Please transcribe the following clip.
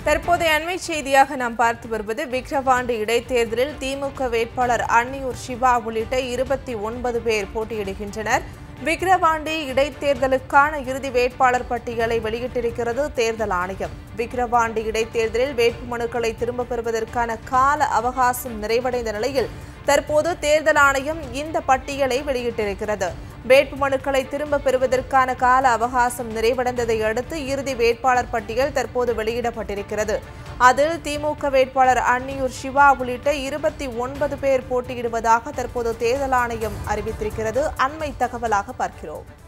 தற்போதைய அண்மை செய்தியாக நாம் பார்த்து வருவது விக்கிரவாண்டி இடைத்தேர்தலில் திமுக வேட்பாளர் அன்னியூர் சிவா உள்ளிட்ட இருபத்தி ஒன்பது பேர் போட்டியிடுகின்றனர் விக்கிரவாண்டி இடைத்தேர்தலுக்கான இறுதி வேட்பாளர் பட்டியலை வெளியிட்டிருக்கிறது தேர்தல் ஆணையம் விக்கிரவாண்டி இடைத்தேர்தலில் வேட்புமனுக்களை திரும்பப் பெறுவதற்கான கால அவகாசம் நிறைவடைந்த நிலையில் தற்போது தேர்தல் ஆணையம் இந்த பட்டியலை வெளியிட்டிருக்கிறது வேட்புமனுக்களை திரும்ப பெறுவதற்கான கால அவகாசம் நிறைவடைந்ததை அடுத்து இறுதி வேட்பாளர் பட்டியல் தற்போது வெளியிடப்பட்டிருக்கிறது அதில் திமுக வேட்பாளர் அன்னியூர் சிவா உள்ளிட்ட இருபத்தி ஒன்பது பேர் போட்டியிடுவதாக தற்போது தேர்தல் ஆணையம் அறிவித்திருக்கிறது அண்மை தகவலாக பார்க்கிறோம்